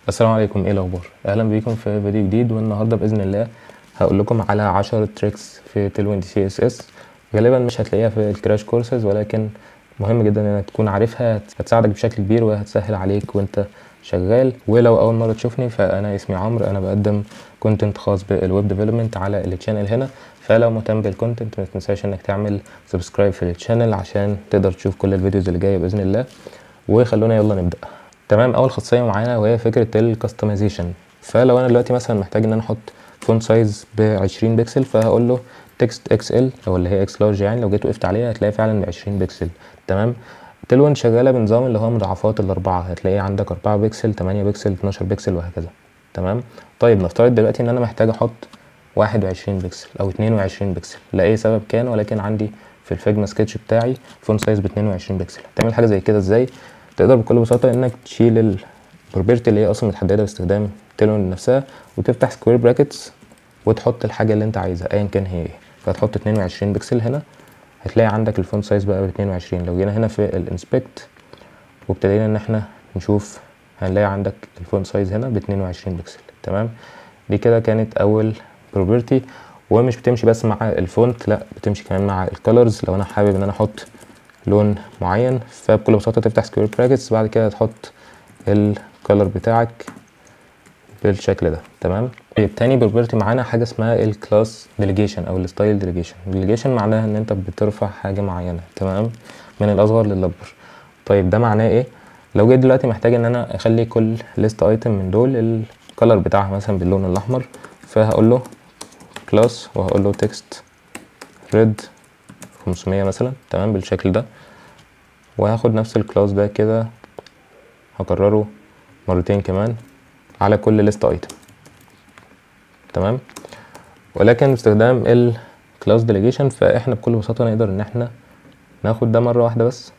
السلام عليكم ايه الاخبار اهلا بيكم في فيديو جديد والنهارده باذن الله هقول لكم على 10 تريكس في تيلويند سي اس اس غالبا مش هتلاقيها في الكراش كورسز ولكن مهم جدا انك تكون عارفها هتساعدك بشكل كبير وهتسهل عليك وانت شغال ولو اول مره تشوفني فانا اسمي عمرو انا بقدم كونتنت خاص بالويب ديفلوبمنت على التشانل هنا فلو مهتم بالكونتنت ما تنساش انك تعمل سبسكرايب في التشانل عشان تقدر تشوف كل الفيديوز اللي جايه باذن الله وخلونا يلا نبدا تمام اول خاصيه معانا وهي فكره الكستمايزيشن فلو انا دلوقتي مثلا محتاج ان انا احط فونت سايز ب 20 بكسل فهقول له تكست اكس ال او اللي هي اكس لارج يعني لو جيت وقفت عليها هتلاقي فعلا ب 20 بكسل تمام تلوين شغاله بنظام اللي هو مضاعفات الاربعه هتلاقي عندك 4 بكسل 8 بكسل 12 بكسل وهكذا تمام طيب نفترض دلوقتي ان انا محتاج احط 21 بكسل او 22 بكسل لاي سبب كان ولكن عندي في الفيجما سكتش بتاعي فونت سايز ب 22 بكسل تعمل حاجه زي كده ازاي تقدر بكل بساطه انك تشيل البروبرتي اللي هي اصلا متحدده باستخدام تيلون نفسها وتفتح سكوير براكتس وتحط الحاجه اللي انت عايزها ايا كان هي ايه فتحط 22 بكسل هنا هتلاقي عندك الفونت سايز بقى ب 22 لو جينا هنا في الانسبكت وابتدينا ان احنا نشوف هنلاقي عندك الفونت سايز هنا ب 22 بكسل تمام دي كده كانت اول بروبرتي ومش بتمشي بس مع الفونت لا بتمشي كمان مع الكالرز لو انا حابب ان انا احط لون معين فبكل بساطه تفتح سكوير براكتس بعد كده تحط الكالر بتاعك بالشكل ده تمام طيب تاني بروبرتي معانا حاجه اسمها الكلاس ديليجيشن او الستايل ديليجيشن ديليجيشن معناها ان انت بترفع حاجه معينه تمام من الاصغر للاكبر طيب ده معناه ايه لو جيت دلوقتي محتاج ان انا اخلي كل ليست ايتم من دول الكالر بتاعها مثلا باللون الاحمر فهقول له كلاس وهقول له تكست ريد 500 مثلا تمام بالشكل ده وهاخد نفس الكلاس ده كده هكرره مرتين كمان على كل ليست ايتم تمام ولكن باستخدام الكلاس ديليجيشن فاحنا بكل بساطه نقدر ان احنا ناخد ده مره واحده بس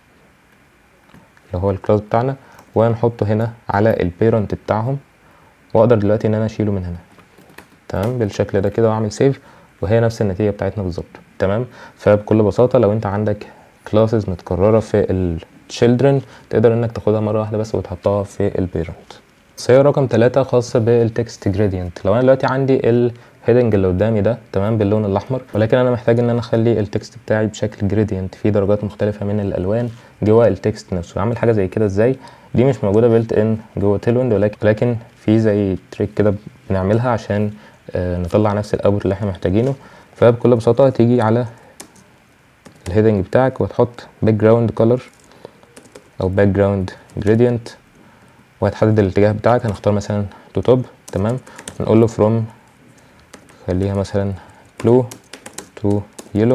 اللي هو الكلاس بتاعنا ونحطه هنا على البيرنت بتاعهم واقدر دلوقتي ان انا اشيله من هنا تمام بالشكل ده كده واعمل سيف وهي نفس النتيجه بتاعتنا بالظبط تمام فبكل بساطه لو انت عندك كلاسز متكرره في الشيلدرن تقدر انك تاخدها مره واحده بس وتحطها في البيرنت صيغه رقم ثلاثة خاصه بالتكست جريدينت لو انا دلوقتي عندي الهيدنج اللي قدامي ده تمام باللون الاحمر ولكن انا محتاج ان انا اخلي التكست بتاعي بشكل جريدينت في درجات مختلفه من الالوان جوه التكست نفسه اعمل حاجه زي كده ازاي دي مش موجوده بيلت ان جوه تيلويند ولكن ولكن في زي تريك كده بنعملها عشان آه نطلع نفس الاوت اللي احنا محتاجينه فبكل بساطه تيجي على الهيدنج بتاعك وتحط باك جراوند كولر او باك جراوند جريدينت وهتحدد الاتجاه بتاعك هنختار مثلا تو توب تمام ونقول له فروم خليها مثلا بلو تو يلو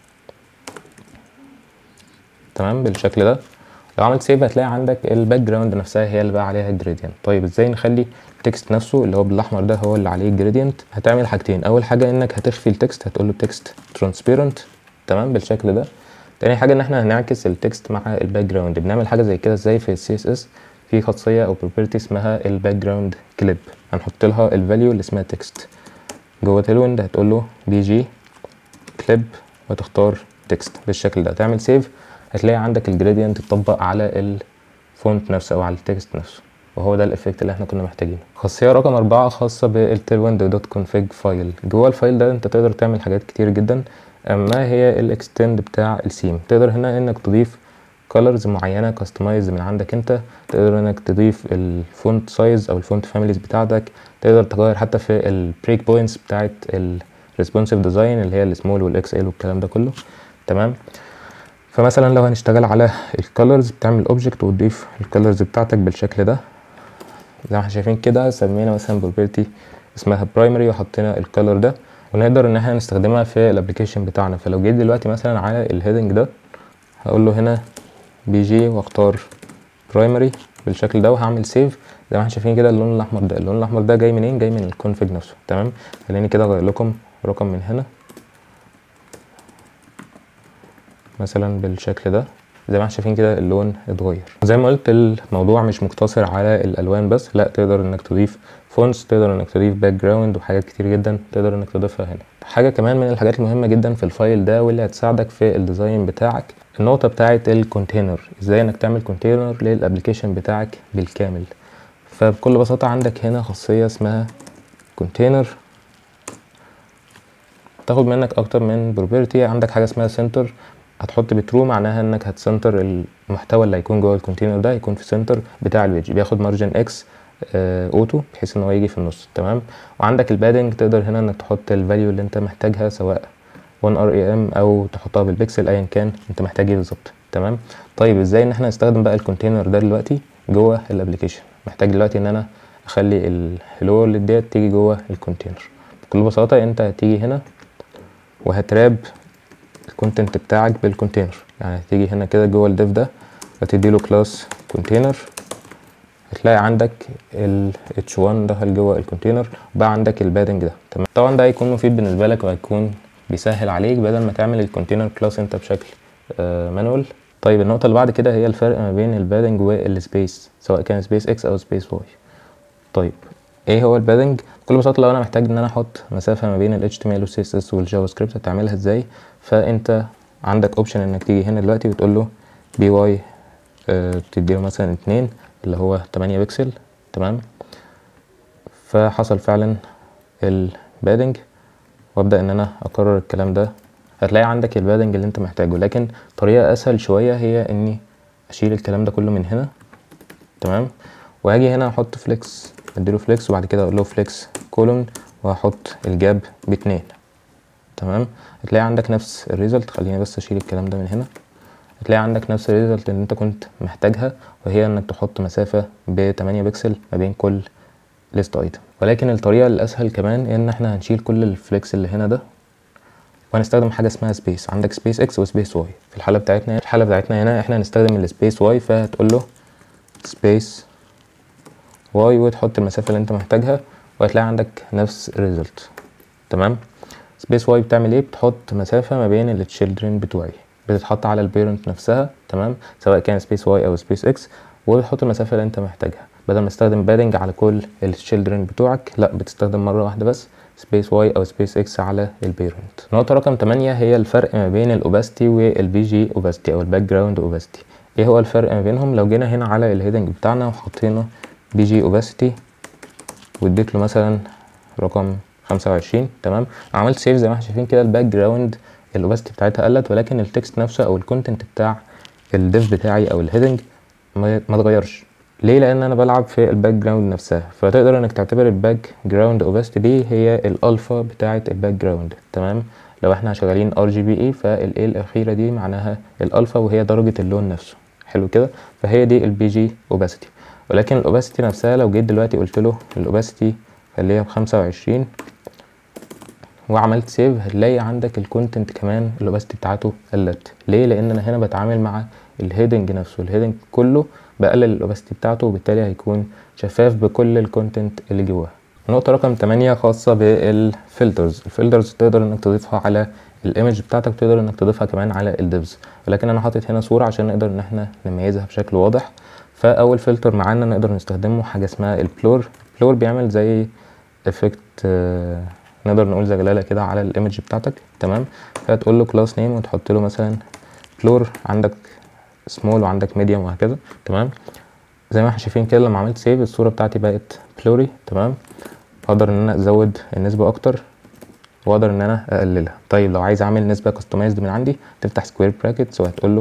تمام بالشكل ده لو عملت سيف هتلاقي عندك الباك جراوند نفسها هي اللي بقى عليها الجريدينت طيب ازاي نخلي التكست نفسه اللي هو بالاحمر ده هو اللي عليه الجريدينت هتعمل حاجتين اول حاجه انك هتخفي التكست هتقول له تكست ترانسبيرنت تمام بالشكل ده تاني حاجه ان احنا هنعكس التكست مع الباك جراوند بنعمل حاجه زي كده ازاي في السي اس اس في خاصيه او بروبرتي اسمها الباك جراوند كليب هنحط لها الفاليو اللي اسمها تكست جوه تيلويند هتقول له بي جي كليب وتختار تكست بالشكل ده تعمل سيف هتلاقي عندك الجريدينت اتطبق على الفونت نفسه او على التكست نفسه وهو ده الافكت اللي احنا كنا محتاجينه خاصيه رقم أربعة خاصه بالتيلويند دوت كونفيج فايل جوه الفايل ده انت تقدر تعمل حاجات كتير جدا اما هي الاكستند بتاع السيم تقدر هنا انك تضيف كولرز معينه كاستمايز من عندك انت تقدر انك تضيف الفونت سايز او الفونت فاميليز بتاعتك تقدر تغير حتى في البريك بوينتس بتاعت الريسبونسيف ديزاين اللي هي السمول والاكس ال والكلام ده كله تمام فمثلا لو هنشتغل على الكولرز بتعمل اوبجكت وتضيف الكولرز بتاعتك بالشكل ده زي ما احنا شايفين كده سمينا مثلا بروبرتي اسمها برايمري وحطينا الكولر ده ونقدر ان احنا نستخدمها في الابلكيشن بتاعنا فلو جيت دلوقتي مثلا على الهيدنج ده هقول له هنا بي جي واختار برايمري بالشكل ده وهعمل سيف زي ما احنا شايفين كده اللون الاحمر ده اللون الاحمر ده جاي منين جاي من الكونفيج نفسه تمام خليني كده اغير لكم رقم من هنا مثلا بالشكل ده زي ما احنا شايفين كده اللون اتغير زي ما قلت الموضوع مش مقتصر على الالوان بس لا تقدر انك تضيف فونتس تقدر انك تضيف باك جراوند وحاجات كتير جدا تقدر انك تضيفها هنا حاجه كمان من الحاجات المهمه جدا في الفايل ده واللي هتساعدك في الديزاين بتاعك النقطه بتاعه الكونتينر ازاي انك تعمل كونتينر للابلكيشن بتاعك بالكامل فبكل بساطة عندك هنا خاصية اسمها container تاخد منك اكتر من بروبرتي عندك حاجة اسمها سنتر هتحط بترو معناها انك هتسنتر المحتوى اللي هيكون جوه الكونتينر ده هيكون في سنتر بتاع البيج بياخد مارجن اكس اوتو بحيث ان هو يجي في النص تمام وعندك البادنج تقدر هنا انك تحط الفاليو اللي انت محتاجها سواء 1 ار اي ام او تحطها بالبكسل ايا كان انت محتاج ايه بالظبط تمام طيب ازاي ان احنا نستخدم بقى الكونتينر ده دلوقتي جوه الابلكيشن محتاج دلوقتي ان انا اخلي الهلو اللي ديت تيجي جوه الكونتينر بكل بساطه انت هتيجي هنا وهتراب الكونتنت بتاعك بالكونتينر يعني هتيجي هنا كده جوه الديف ده هتدي له كلاس كونتينر هتلاقي عندك ال H1 دخل جوه الكونتينر وبقى عندك البادنج ده تمام طبعا ده هيكون مفيد بالنسبه لك وهيكون بيسهل عليك بدل ما تعمل الكونتينر كلاس انت بشكل آه مانوال طيب النقطه اللي بعد كده هي الفرق ما بين البادنج والسبيس سواء كان سبيس اكس او سبيس واي طيب ايه هو البادنج بكل بساطه لو انا محتاج ان انا احط مسافه ما بين ال HTML وال CSS والجافا سكريبت هتعملها ازاي فانت عندك اوبشن انك تيجي هنا دلوقتي وتقول له بي واي أه تديله مثلا اتنين اللي هو تمانية بكسل تمام فحصل فعلا البادنج وابدا ان انا اكرر الكلام ده هتلاقي عندك البادنج اللي انت محتاجه لكن طريقه اسهل شويه هي اني اشيل الكلام ده كله من هنا تمام وهاجي هنا احط فليكس اديله فليكس وبعد كده اقول له فليكس كولوم وهحط الجاب باتنين تمام هتلاقي عندك نفس الريزلت خليني بس اشيل الكلام ده من هنا هتلاقي عندك نفس الريزلت اللي انت كنت محتاجها وهي انك تحط مسافة ب 8 بكسل ما بين كل ليست ايتم ولكن الطريقة الاسهل كمان ان احنا هنشيل كل الفليكس اللي هنا ده وهنستخدم حاجة اسمها سبيس عندك سبيس اكس وسبيس واي في الحالة بتاعتنا في الحالة بتاعتنا هنا احنا هنستخدم السبيس واي فهتقول له سبيس واي وتحط المسافة اللي انت محتاجها وهتلاقي عندك نفس الريزلت تمام سبيس واي بتعمل ايه بتحط مسافة ما بين التشيلدرن بتوعي بتتحط على البيرنت نفسها تمام سواء كان سبيس واي او سبيس اكس وبتحط المسافة اللي انت محتاجها بدل ما تستخدم بادنج على كل التشيلدرن بتوعك لا بتستخدم مرة واحدة بس سبيس واي او سبيس اكس على البيرنت نقطة رقم 8 هي الفرق ما بين الاوباستي والبي جي اوباستي او الباك جراوند اوباستي ايه هو الفرق ما بينهم لو جينا هنا على الهيدنج بتاعنا وحطينا بي جي اوباستي واديت له مثلا رقم خمسة وعشرين تمام عملت سيف زي ما احنا شايفين كده الباك جراوند الاوباستي بتاعتها قلت ولكن التكست نفسه او الكونتنت بتاع الديف بتاعي او الهيدنج ما اتغيرش ليه لان انا بلعب في الباك جراوند نفسها فتقدر انك تعتبر الباك جراوند اوباستي دي هي الالفا بتاعه الباك جراوند تمام لو احنا شغالين ار جي بي اي فالاي الاخيره دي معناها الالفا وهي درجه اللون نفسه حلو كده فهي دي البي جي اوباستي ولكن الاوباستي نفسها لو جيت دلوقتي قلت له الاوباستي خليها بخمسة وعشرين وعملت سيف هتلاقي عندك الكونتنت كمان الاوباستي بتاعته قلت ليه لان انا هنا بتعامل مع الهيدنج نفسه الهيدنج كله بقلل الاوباستي بتاعته وبالتالي هيكون شفاف بكل الكونتنت اللي جواه نقطة رقم 8 خاصة بالفلترز الفلترز تقدر انك تضيفها على الايمج بتاعتك تقدر انك تضيفها كمان على الديفز ولكن انا حاطط هنا صورة عشان نقدر ان احنا نميزها بشكل واضح فاول فلتر معانا نقدر نستخدمه حاجة اسمها البلور البلور بيعمل زي افكت آه نقدر نقول زغلله كده على الايمج بتاعتك تمام فتقول له كلاس نيم وتحط له مثلا بلور عندك سمول وعندك ميديوم وهكذا تمام زي ما احنا شايفين كده لما عملت سيف الصوره بتاعتي بقت بلوري تمام اقدر ان انا ازود النسبه اكتر واقدر ان انا اقللها طيب لو عايز اعمل نسبه كاستمايزد من عندي تفتح سكوير براكتس وهتقول له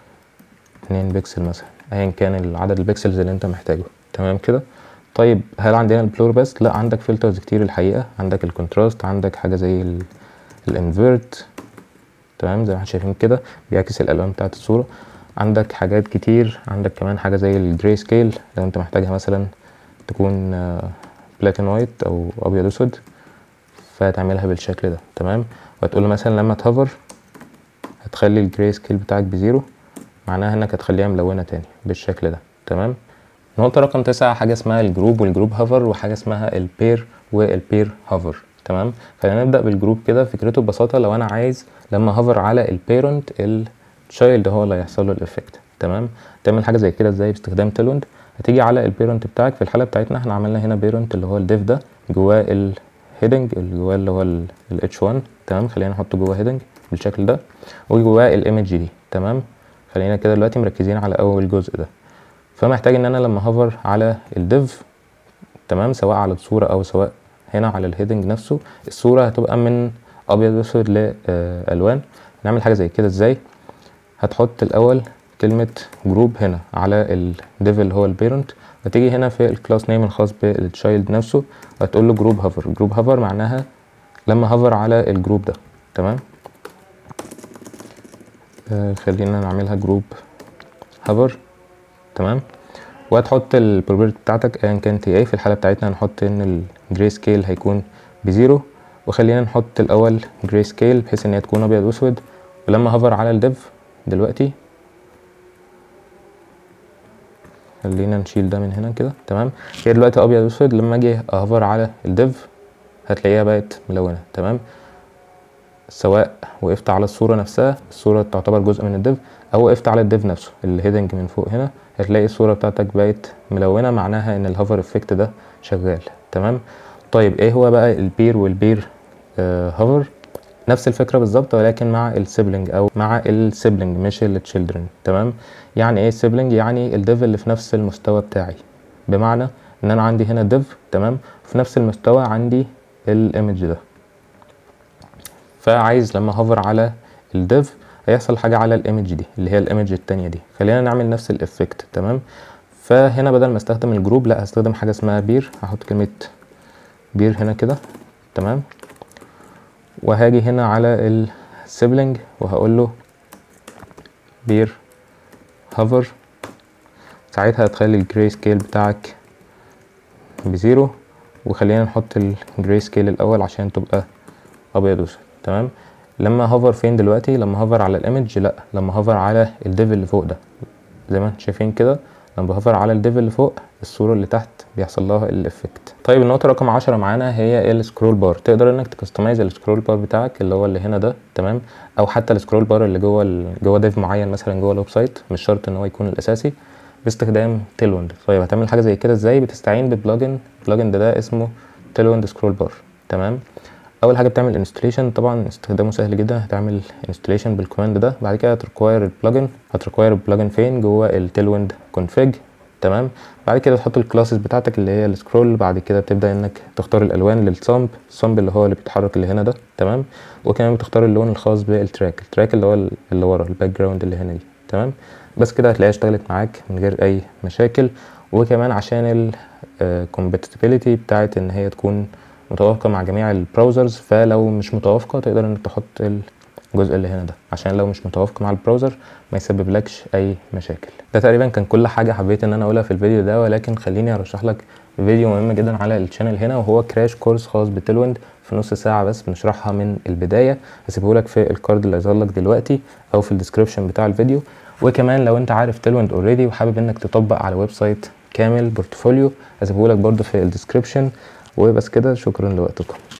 2 بكسل مثلا ايا كان عدد البكسلز اللي انت محتاجه تمام كده طيب هل عندنا البلور بس لا عندك فلترز كتير الحقيقه عندك الكونتراست عندك حاجه زي الانفيرت تمام زي ما احنا شايفين كده بيعكس الالوان بتاعت الصوره عندك حاجات كتير عندك كمان حاجه زي الجراي سكيل لو انت محتاجها مثلا تكون بلاتين وايت او ابيض اسود فهتعملها بالشكل ده تمام وهتقول له مثلا لما تهوفر هتخلي الجراي سكيل بتاعك بزيرو معناها انك هتخليها ملونه تاني بالشكل ده تمام نقطة رقم تسعة حاجة اسمها الجروب والجروب هافر وحاجة اسمها البير والبير هافر تمام خلينا نبدأ بالجروب كده فكرته ببساطة لو أنا عايز لما هافر على البيرنت التشايلد هو اللي هيحصل له الإفكت تمام تعمل حاجة زي كده ازاي باستخدام تيلوند هتيجي على البيرنت بتاعك في الحالة بتاعتنا احنا عملنا هنا بيرنت اللي هو الديف ده جواه الهيدنج اللي جواه اللي هو الاتش 1 تمام خلينا نحطه جواه هيدنج بالشكل ده وجواه الايمج دي تمام خلينا كده دلوقتي مركزين على أول جزء ده فمحتاج ان انا لما هوفر على الديف تمام سواء على الصورة او سواء هنا على الهيدنج نفسه الصورة هتبقى من ابيض واسود لالوان نعمل حاجة زي كده ازاي هتحط الاول كلمة جروب هنا على الديف اللي هو البيرنت وتيجي هنا في الكلاس نيم الخاص بالتشايلد نفسه هتقول له جروب هافر جروب هافر معناها لما هافر على الجروب ده تمام آه خلينا نعملها جروب هافر تمام وهتحط البروبرتي بتاعتك ايا كانت ايه في الحاله بتاعتنا هنحط ان الجري سكيل هيكون بزيرو وخلينا نحط الاول جري سكيل بحيث ان هي تكون ابيض واسود ولما هافر على الديف دلوقتي خلينا نشيل ده من هنا كده تمام هي دلوقتي ابيض واسود لما اجي اهفر على الديف هتلاقيها بقت ملونه تمام سواء وقفت على الصوره نفسها الصوره تعتبر جزء من الديف او وقفت على الديف نفسه الهيدنج من فوق هنا هتلاقي الصوره بتاعتك بقت ملونه معناها ان الهوفر افكت ده شغال تمام طيب ايه هو بقى البير والبير آه هوفر نفس الفكره بالظبط ولكن مع السيبلينج او مع السيبلينج مش التشيلدرن تمام يعني ايه السيبلينج يعني الديف اللي في نفس المستوى بتاعي بمعنى ان انا عندي هنا ديف تمام في نفس المستوى عندي الايمج ده فعايز لما هوفر على الديف هيحصل حاجه على الايمج دي اللي هي الايمج التانية دي خلينا نعمل نفس الافكت تمام فهنا بدل ما استخدم الجروب لا هستخدم حاجه اسمها بير هحط كلمه بير هنا كده تمام وهاجي هنا على السيبلينج وهقول له بير هوفر ساعتها هتخلي الجراي سكيل بتاعك بزيرو وخلينا نحط الجراي سكيل الاول عشان تبقى ابيض واسود تمام لما هوفر فين دلوقتي لما هوفر على الايمج لا لما هوفر على الديف اللي فوق ده زي ما انتم شايفين كده لما بهوفر على الديف اللي فوق الصوره اللي تحت بيحصل لها الافكت طيب النقطه رقم عشرة معانا هي السكرول بار تقدر انك تكستمايز السكرول بار بتاعك اللي هو اللي هنا ده تمام او حتى السكرول بار اللي جوه ال... جوه ديف معين مثلا جوه الويب سايت مش شرط ان هو يكون الاساسي باستخدام تيلوند طيب هتعمل حاجه زي كده ازاي بتستعين ببلجن البلجن ده, ده اسمه تيلوند سكرول بار تمام اول حاجه بتعمل انستليشن طبعا استخدامه سهل جدا هتعمل انستليشن بالكوماند ده بعد كده هتريكواير البلجن هتريكواير البلجن فين جوه التيلويند كونفيج تمام بعد كده تحط الكلاسز بتاعتك اللي هي السكرول بعد كده تبدا انك تختار الالوان للصمب الصمب اللي هو اللي بيتحرك اللي هنا ده تمام وكمان بتختار اللون الخاص بالتراك التراك اللي هو اللي ورا الباك جراوند اللي هنا دي تمام بس كده هتلاقيها اشتغلت معاك من غير اي مشاكل وكمان عشان الكومباتيبيليتي بتاعت ان هي تكون متوافقه مع جميع البراوزرز فلو مش متوافقه تقدر انك تحط الجزء اللي هنا ده عشان لو مش متوافق مع البراوزر ما يسببلكش اي مشاكل ده تقريبا كان كل حاجه حبيت ان انا اقولها في الفيديو ده ولكن خليني ارشح لك فيديو مهم جدا على الشانل هنا وهو كراش كورس خاص بتلويند في نص ساعه بس بنشرحها من البدايه هسيبه لك في الكارد اللي هيظهر لك دلوقتي او في الديسكربشن بتاع الفيديو وكمان لو انت عارف تلويند اوريدي وحابب انك تطبق على ويب سايت كامل بورتفوليو هسيبه لك برده في الديسكربشن وبس كده شكرا لوقتكم